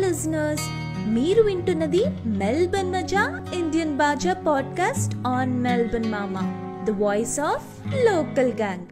Listeners మీరు వింటున్నది Melbourne Maja Indian Baja podcast on Melbourne Mama the voice of local gang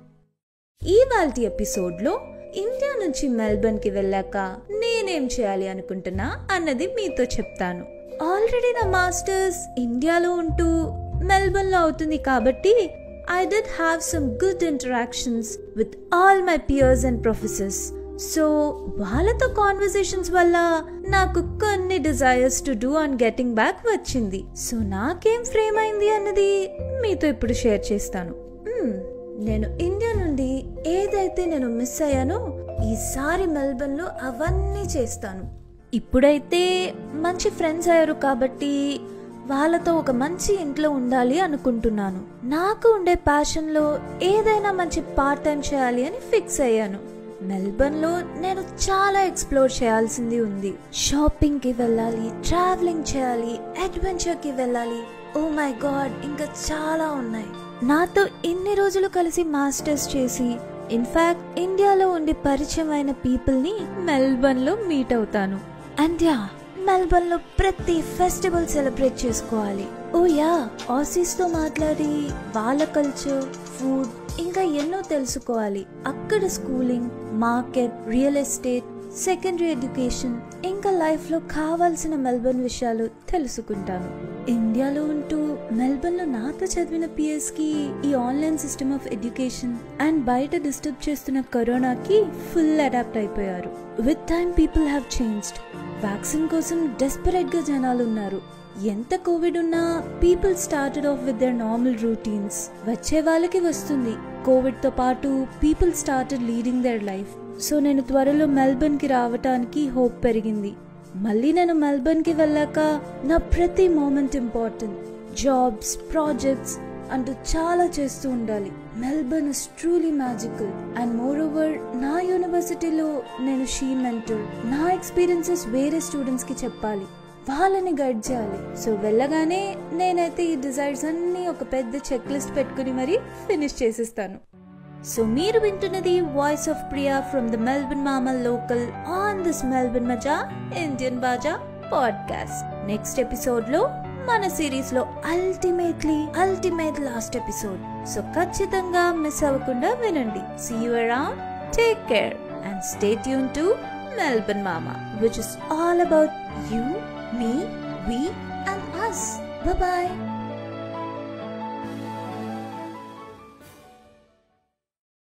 ఈ వాల్టి ఎపిసోడ్లో ఇండియా నుంచి మెల్బర్న్ కి వెళ్ళాక నేనేం చేయాలి అనుకుంటున్నా అన్నది మీతో చెప్తాను ఆల్రెడీ నా మాస్టర్స్ ఇండియాలో ఉంటూ మెల్బర్న్ లో అవుతుంది కాబట్టి I did have some good interactions with all my peers and professors so వాళ్ళతో కాన్వర్సేషన్స్ వల్ల నాకు కొన్ని desires to do on getting back వచ్చింది సో నాకేం ఫ్రేమ్ అయింది అన్నది మీతో ఇప్పుడు షేర్ చేస్తాను మ్మ్. నేను ఇండియా నుండి ఏదైతే నేను మిస్ అయ్యానో ఈసారి మెల్బర్న్ లో అవన్నీ చేస్తాను ఇప్పుడైతే మంచి ఫ్రెండ్స్ అయ్యారు కాబట్టి వాళ్ళతో ఒక మంచి ఇంట్లో ఉండాలి అనుకుంటున్నాను నాకు ఉండే ప్యాషన్ లో ఏదైనా మంచి పార్ట్ టైం చేయాలి అని ఫిక్స్ అయ్యాను మెల్బర్న్ లో నేను చాలా ఎక్స్ప్లోర్ చేయాల్సింది ఉంది షాపింగ్ కి వెళ్ళాలి ట్రావెలింగ్ చేయాలి అడ్వెంచర్ కి వెళ్ళాలి ఓ మై గాడ్ ఇంకా చాలా ఉన్నాయి నాతో ఇన్ని రోజులు కలిసి మాస్టర్స్ చేసి ఇన్ఫాక్ట్ ఇండియాలో ఉండి పరిచయం అయిన పీపుల్ ని మెల్బర్న్ లో మీట్ అవుతాను అండ్ యా మెల్బర్న్ లో ప్రతి ఫెస్టివల్ సెలబ్రేట్ చేసుకోవాలి ఓ యా ఆసీస్ తో మాట్లాడి వాళ్ళ కల్చర్ ఫుడ్ ఇంకా ఎన్నో తెలుసుకోవాలి అక్కడ schooling market real estate secondary education ఇంకా లైఫ్ లో కావాల్సిన మెల్బర్న్ విషయాలు తెలుసుకుంటాను ఇండియాలో ఉంటూ మెల్బర్న్ లో నాతో చదివిన పిఎస్ కి ఈ online system of education and బయట డిస్టర్బ్ చేస్తున్న కరోనాకి ఫుల్ అడాప్ట్ అయిపోయారు with time people have changed vaccine కోసం డెస్పరేట్ గా జనాలు ఉన్నారు ఎంత కోవిడ్ ఉన్నా people started off with their normal routines వచ్చే వాళ్ళకి వస్తుంది కోవిడ్ తో పాటు people started leading their life so నేను త్వరలో మెల్బర్న్ కి రావటానికి హోప్ పెరిగింది మళ్ళీ నేను మెల్బర్న్ కి వెళ్ళాక నా ప్రతి మూమెంట్ ఇంపార్టెంట్ జాబ్స్ ప్రాజెక్ట్స్ అంటూ చాలా చేస్తూ ఉండాలి Melbourne is truly magical and more over నా యూనివర్సిటీలో నేను షీ మెంటర్ నా ఎక్స్పీరియన్సెస్ వేరే స్టూడెంట్స్ కి చెప్పాలి వాళ్ళని గైడ్ చేయాలి సో వెళ్ళగానే నేనైతే ఈ డిజైర్స్ అన్ని ఒక పెద్ద చెక్ లిస్ట్ పెట్టుకుని మరీ ఫినిష్ చేసేస్తాను సో మీరు వింటున్నది voice of Priya from the Melbourne Mama local on this Melbourne Maja Indian Baja podcast next episode లో మన సిరీస్ లో ultimately ultimate last episode so ఖచ్చితంగా మిస్ అవ్వకుండా వినండి see you around take care and stay tune to Melbourne Mama which is all about you me, we, and us. Bye bye.